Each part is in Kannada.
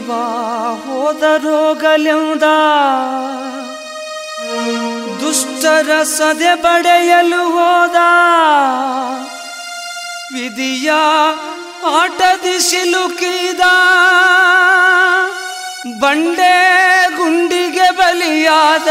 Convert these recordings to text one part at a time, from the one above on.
ಜೀವ ಹೋದರೋಗಲೆಂದ ದುಷ್ಟರ ಸದೆ ಬಡೆಯಲು ಹೋದ ವಿಧಿಯ ಆಟದಿ ಸಿಲುಕಿದ ಬಂಡೆ ಗುಂಡಿಗೆ ಬಲಿಯಾದ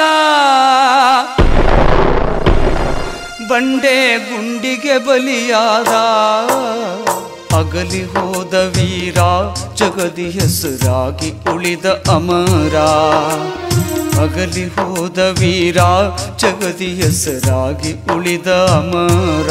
ಬಂಡೆ ಗುಂಡಿಗೆ ಬಲಿಯಾದ ಅಗಲಿ ಹೋದ ವೀರ ಜಗದಿ ಹೆಸರಾಗಿ ಉಳಿದ ಅಮರ ಅಗಲಿ ಹೋದ ವೀರ ಜಗದಿ ಹೆಸರಾಗಿ ಉಳಿದ ಅಮರ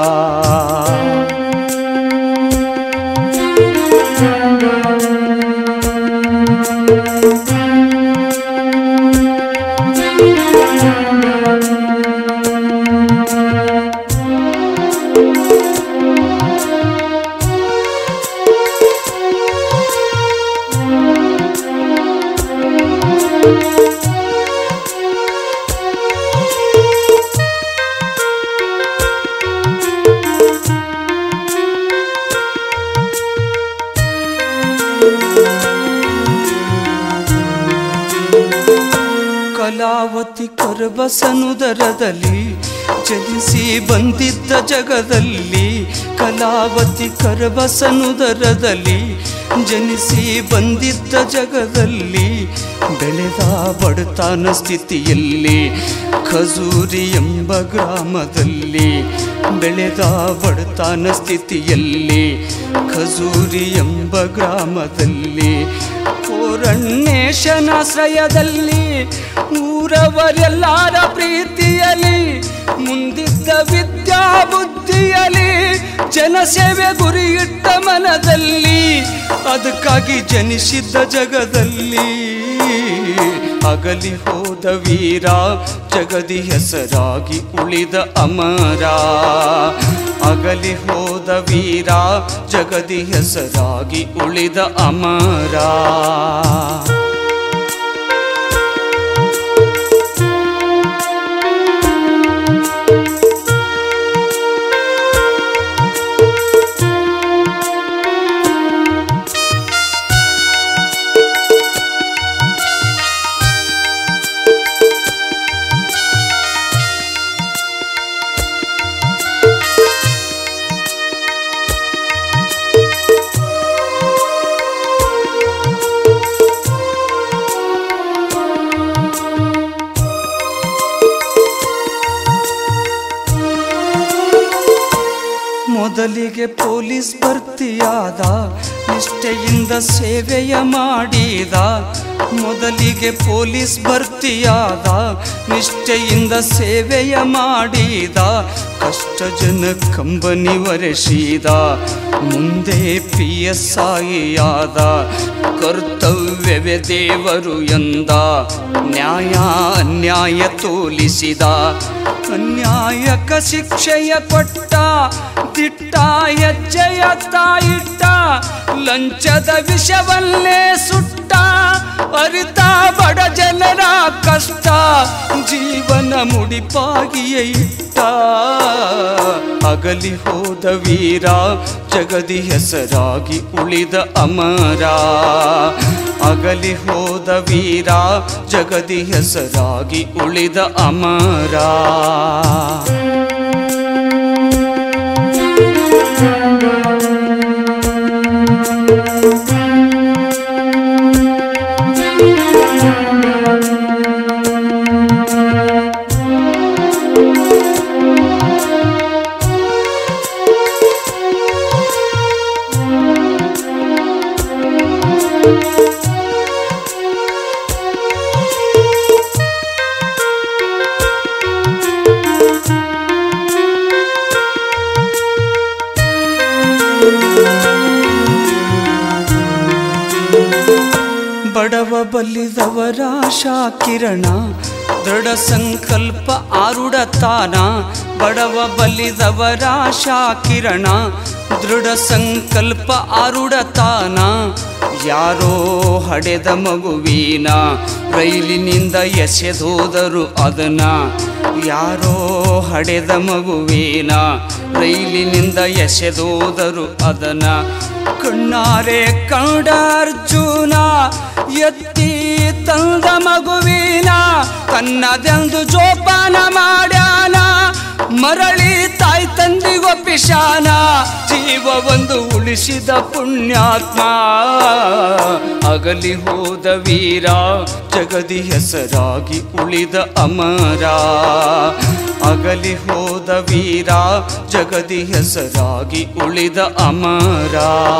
ಕಲಾವತಿ ಕರ್ಬಸನುದರದಲ್ಲಿ ಜನಿಸಿ ಬಂದಿದ್ದ ಜಗದಲ್ಲಿ ಕಲಾವತಿ ಕರ್ಬಸನುದರದಲ್ಲಿ ಜನಿಸಿ ಬಂದಿದ್ದ ಜಗದಲ್ಲಿ ಬೆಳೆದ ಬಡತನ ಸ್ಥಿತಿಯಲ್ಲಿ ಖಜೂರಿ ಎಂಬ ಗ್ರಾಮದಲ್ಲಿ ಬೆಳೆದ ಬಡತನ ಸ್ಥಿತಿಯಲ್ಲಿ ಖಜೂರಿ ಎಂಬ ಗ್ರಾಮದಲ್ಲಿ ಪೂರಣ್ಣೇಶನಾಶ್ರಯದಲ್ಲಿ ಊರವರೆಲ್ಲರ ಪ್ರೀತಿಯಲಿ ಮುಂದಿದ್ದ ವಿದ್ಯಾ ಬುದ್ಧಿಯಲಿ ಜನಸೇವೆ ಗುರಿ ಇಟ್ಟ ಮನದಲ್ಲಿ ಅದಕ್ಕಾಗಿ ಜನಿಸಿದ್ದ ಜಗದಲ್ಲಿ ಅಗಲಿ ಹೋದ ವೀರ ಜಗದಿ ಹೆಸರಾಗಿ ಉಳಿದ ಅಮರ ಅಗಲಿ ಹೋದ ವೀರ ಜಗದಿ ಹೆಸರಾಗಿ ಉಳಿದ ಅಮರ ಮೊದಲಿಗೆ ಪೊಲೀಸ್ ಭರ್ತಿಯಾದ ನಿಷ್ಠೆಯಿಂದ ಸೇವೆಯ ಮಾಡಿದ ಮೊದಲಿಗೆ ಪೊಲೀಸ್ ಭರ್ತಿಯಾದ ನಿಷ್ಠೆಯಿಂದ ಸೇವೆಯ ಮಾಡಿದ ಕಷ್ಟ ಜನ ಕಂಬನಿ ವರೆಸಿದ ಮುಂದೆ ಪಿ ಎಸ್ ಆದ ಕರ್ತವ್ಯವೇ ದೇವರು ಎಂದ ನ್ಯಾಯ ಅನ್ಯಾಯ ತೋಲಿಸಿದ ಅನ್ಯಾಯಕ ಶಿಕ್ಷೆಯ ಕೊಟ್ಟ ದಿಟ್ಟ ಹೆಜ್ಜೆಯ ತಾಯಿಟ್ಟ ಲಂಚದ ವಿಷವಲ್ಲೇ ಸುಟ್ಟ ಅರಿತ ಬಡ ಜನರ ಕಷ್ಟ ಜೀವನ ಮುಡಿಪಾಗಿಯೇ ಇಟ್ಟ ಅಗಲಿ ಹೋದ ವೀರ ಜಗದಿ ಹೆಸರಾಗಿ ಉಳಿದ ಅಮರ ಅಗಲಿ ಹೋದ ವೀರ ಜಗದಿ ಹೆಸರಾಗಿ ಉಳಿದ ಅಮರ ಬಡವ ಬಲ್ಲಿದವರ ಆಶಾ ಕಿರಣ ದೃಢ ಸಂಕಲ್ಪ ಆರುಡತಾನ ಬಡವ ಬಲ್ಲಿದವರ ಆಶಾ ಕಿರಣ ದೃಢ ಸಂಕಲ್ಪ ಆರುಡತಾನ ಯಾರೋ ಹಡೆದ ಮಗುವಿನ ರೈಲಿನಿಂದ ಎಸೆದೋದರು ಅದನ್ನ ಯಾರೋ ಹಡೆದ ಮಗುವಿನ ರೈಲಿನಿಂದ ಎಸೆದೋದರು ಅದನ್ನ ಕಣ್ಣಾರೆ ಕಂಡ ಅರ್ಜುನ ಎತ್ತಿ ತಂದ ಮಗುವಿನ ತನ್ನದೆಂದು ಜೋಪಾನ ಮಾಡ್ಯಾನ ಮರಳಿ ತಾಯಿ ತಂದಿಗೊಪ್ಪಿಶಾನ ಜೀವ ಒಂದು ಉಳಿಸಿದ ಪುಣ್ಯಾತ್ಮ ಅಗಲಿ ಹೋದ ವೀರ ಜಗದಿ ಹೆಸರಾಗಿ ಉಳಿದ ಅಮರ ಅಗಲಿ ಹೋದ ವೀರ ಜಗದಿ ಹೆಸರಾಗಿ ಉಳಿದ ಅಮರ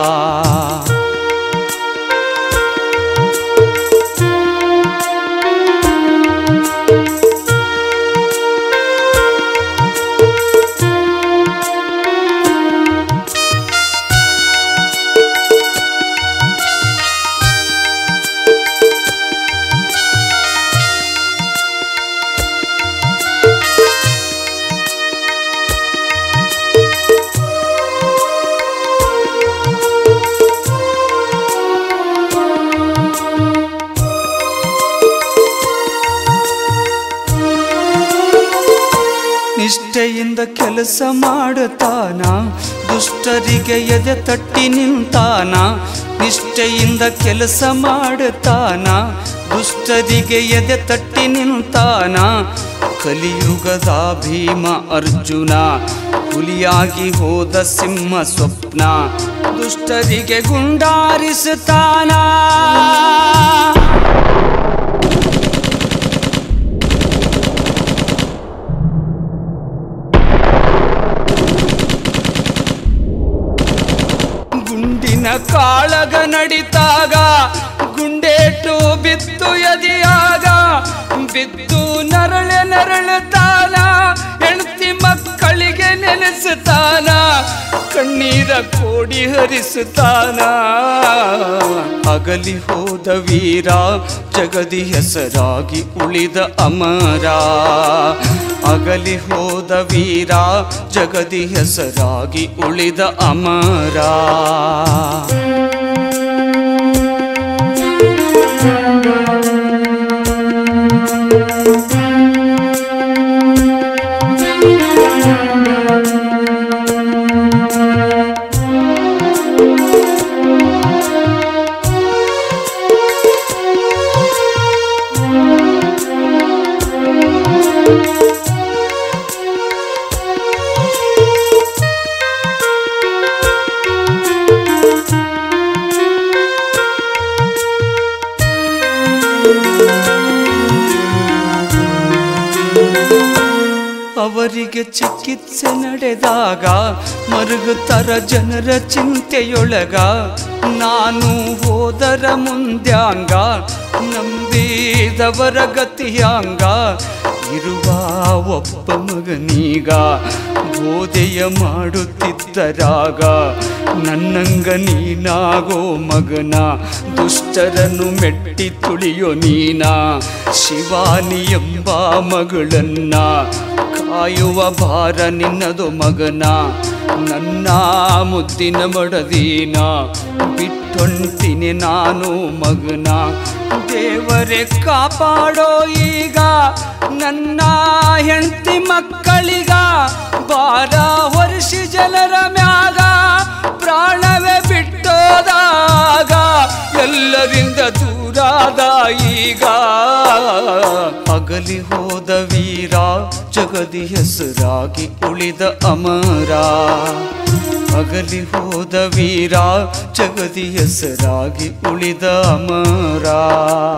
ನಿಷ್ಠೆಯಿಂದ ಕೆಲಸ ಮಾಡುತ್ತಾನ ದುಷ್ಟರಿಗೆ ಎದೆ ತಟ್ಟಿ ನಿಂತಾನ ನಿಷ್ಠೆಯಿಂದ ಕೆಲಸ ಮಾಡುತ್ತಾನ ದುಷ್ಟರಿಗೆ ಎದೆ ತಟ್ಟಿ ನಿಂತಾನ ಕಲಿಯುಗದ ಭೀಮ ಅರ್ಜುನ ಹುಲಿಯಾಗಿ ಹೋದ ಸಿಂಹ ಸ್ವಪ್ನ ದುಷ್ಟರಿಗೆ ಗುಂಡಾರಿಸುತ್ತಾನ ಗುಂಡಿನ ಕಾಳಗ ನಡಿತಾಗ ಗುಂಡೇಟು ಬಿತ್ತು ಎದಿಯಾಗ ಬಿದ್ದು ನರಳೆ ನರಳುತ್ತಾನ ಹೆಂಡತಿ ಮಕ್ಕಳಿಗೆ ನೆನೆಸುತ್ತಾನ ಕಣ್ಣೀರ ಕೋಡಿ ಹರಿಸುತ್ತಾನ ಅಗಲಿ ಹೋದ ವೀರ ಜಗದಿ ಹೆಸರಾಗಿ ಉಳಿದ ಅಮರ ಅಗಲಿ ಹೋದ ವೀರ ಜಗದಿ ಹೆಸರಾಗಿ ಉಳಿದ ಅಮರ ಅವರಿಗೆ ಚಿಕಿತ್ಸೆ ನಡೆದಾಗ ಮರುಗುತ್ತರ ಜನರ ಚಿಂತೆಯೊಳಗ ನಾನು ಹೋದರ ಮುಂದ್ಯಾಂಗ ನಂಬಿದವರ ಗತಿಯಾಂಗ ಇರುವ ಒಬ್ಬ ಮಗನೀಗ ಬೋಧೆಯ ಮಾಡುತ್ತಿದ್ದರಾಗ ನನ್ನಂಗ ನೀನಾಗೋ ಮಗನ ದುಷ್ಟರನ್ನು ಮೆಟ್ಟಿ ತುಳಿಯೋ ನೀನ ಶಿವಾನಿ ಎಂಬ ಮಗಳನ್ನ ಕಾಯುವ ಭಾರ ನಿನ್ನದು ಮಗನ ನನ್ನ ಮುದ್ದಿನ ಮಡದೀನ ಬಿಟ್ಟೊಂಟಿನಿ ನಾನು ಮಗನ ದೇವರೇ ಕಾಪಾಡೋ ಈಗ ನನ್ನ ಹೆಂಡತಿ ಮಕ್ಕಳಿಗ ಬಾರ ವರ್ಷಿ ಜನರ ಮ್ಯಾಗ ಪ್ರಾಣವೇ ಬಿಟ್ಟೋದಾಗ ಎಲ್ಲರಿಂದ ದೂರಾದ ಈಗ ಅಗಲಿ ಹೋದ ವೀರ ಜಗದಿ ಹೆಸರಾಗಿ ಉಳಿದ ಅಮರ ಅಗಲಿ ಹೋದ ವೀರ ಜಗದಿ ಹೆಸರಾಗಿ ಉಳಿದ ಅಮರ